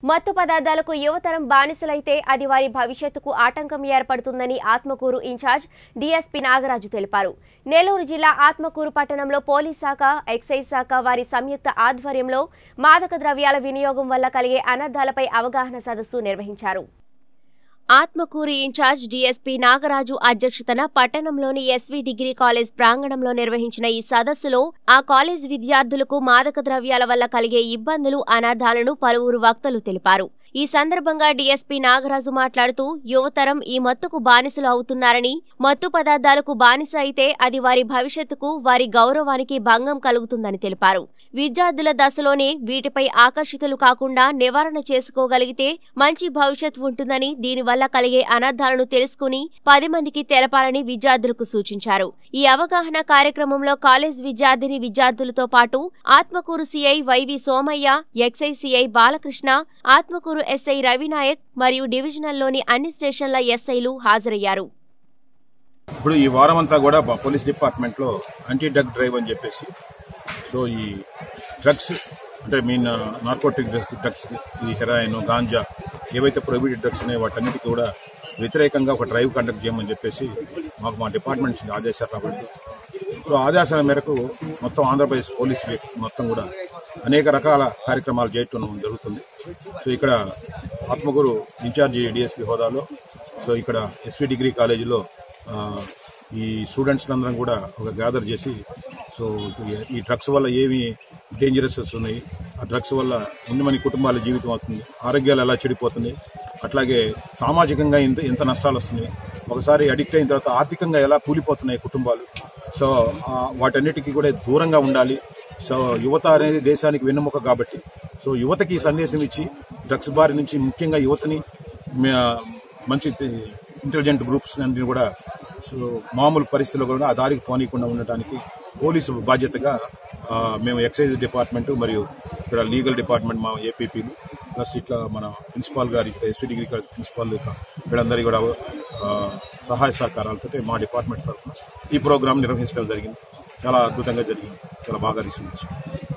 మత్తు పదార్థాలకు యువతరం బానిసలైతే అది వారి భవిష్యత్తుకు ఆటంకం ఏర్పడుతుందని ఆత్మకూరు ఇన్ఛార్జ్ డీఎస్పీ నాగరాజు తెలిపారు నెల్లూరు జిల్లా ఆత్మకూరు పట్టణంలో పోలీస్ శాఖ ఎక్సైజ్ శాఖ వారి సంయుక్త ఆధ్వర్యంలో మాదక ద్రవ్యాల వినియోగం వల్ల కలిగే అనర్థాలపై అవగాహన సదస్సు నిర్వహించారు ఆత్మకూరు ఇన్ఛార్జ్ డీఎస్పీ నాగరాజు అధ్యక్షతన పట్టణంలోని ఎస్వీ డిగ్రీ కాలేజ్ ప్రాంగణంలో నిర్వహించిన ఈ సదస్సులో ఆ కాలేజ్ విద్యార్థులకు మాదక ద్రవ్యాల వల్ల కలిగే ఇబ్బందులు అనర్థాలను పలువురు వక్తలు తెలిపారు ఈ సందర్భంగా డీఎస్పీ నాగరాజు మాట్లాడుతూ యువతరం ఈ మత్తుకు బానిసలు అవుతున్నారని మత్తు పదార్థాలకు బానిస అయితే అది వారి భవిష్యత్తుకు వారి గౌరవానికి భంగం కలుగుతుందని తెలిపారు విద్యార్థుల దశలోనే వీటిపై ఆకర్షితులు కాకుండా నివారణ చేసుకోగలిగితే మంచి భవిష్యత్ ఉంటుందని దీనివల్ల కలిగే అనర్థాలను తెలుసుకుని పది మందికి తెలపాలని విద్యార్థులకు సూచించారు ఈ అవగాహన కార్యక్రమంలో కాలేజ్ విద్యార్థిని విద్యార్థులతో పాటు Atmakur CI Y V Somaiah excise CI Balakrishna Atmakur SI Ravinayak మరియు డివిజనల్లోని అన్ని స్టేషన్ల ఎస్ఐలు హాజరయ్యారు ఇప్పుడు ఈ వారం అంతా కూడా బ- పోలీస్ డిపార్ట్మెంట్ లో యాంటీ డ్రగ్ డ్రైవ్ అని చెప్పేసి సో ఈ డ్రగ్స్ అంటే మీన్ నార్కోటిక్ డ్రగ్స్ డ్రగ్స్ ఈ హెరాయిన్ గాంజా ఏవైతే ప్రొహిబిటెడ్ డ్రగ్స్ ఉన్నాయో వాటన్నిటికీ కూడా వ్యతిరేకంగా ఒక డ్రైవ్ కండక్ట్ చేయమని చెప్పేసి మాకు మా డిపార్ట్మెంట్ నుంచి ఆదేశాలు రాబట్టి సో ఆదేశాల మేరకు మొత్తం ఆంధ్రప్రదేశ్ పోలీస్ వే- మొత్తం కూడా అనేక రకాల కార్యక్రమాలు చేయటం జరుగుతుంది సో ఇక్కడ ఆత్మకూరు ఇన్ఛార్జి డిఎస్పీ హోదాలో సో ఇక్కడ ఎస్వి డిగ్రీ కాలేజీలో ఆ, ఈ స్టూడెంట్స్ అందరం కూడా ఒక గ్యాదర్ చేసి సో ఈ- ఈ డ్రగ్స్ వల్ల ఏమి డేంజరస్ ఉన్నాయి ఆ డ్రగ్స్ వల్ల ఎన్ని కుటుంబాల జీవితం అవుతుంది ఆరోగ్యాలు ఎలా చెడిపోతున్నాయి అట్లాగే సామాజికంగా ఎంత ఎంత నష్టాలు వస్తున్నాయి ఒకసారి అడిక్ట్ అయిన తర్వాత ఆర్థికంగా ఎలా కూలిపోతున్నాయి కుటుంబాలు సో ఆ, వాటన్నిటికీ కూడా దూరంగా ఉండాలి సో యువత అనేది దేశానికి వెన్నెముక కాబట్టి సో యువతకి ఈ సందేశం ఇచ్చి డ్రగ్స్ బారి నుంచి ముఖ్యంగా యువతని మ- మంచి ఇంటెలిజెంట్ గ్రూప్స్ అన్ని కూడా సో మామూలు పరిస్థితుల్లో కూడా ఆ దారికి పోనీయకుండా ఉండటానికి పోలీసు బాధ్యతగా ఆ, మేము ఎక్సైజ్ డిపార్ట్మెంట్ మరియు ఇక్కడ లీగల్ డిపార్ట్మెంట్ మా ఏపీపీలు ప్లస్ ఇట్లా మన ప్రిన్సిపాల్ గారి ఇక్కడ ఎస్వీ డిగ్రీ కాలేజ్ ప్రిన్సిపాల్ యొక్క వీళ్ళందరి కూడా ఆ, సహాయ సహకారాలతో మా డిపార్ట్మెంట్ తరఫున ఈ ప్రోగ్రామ్ నిర్వహించడం జరిగింది చాలా అద్భుతంగా జరిగింది చాలా బాగా రిసీవ్ చేసుకుంది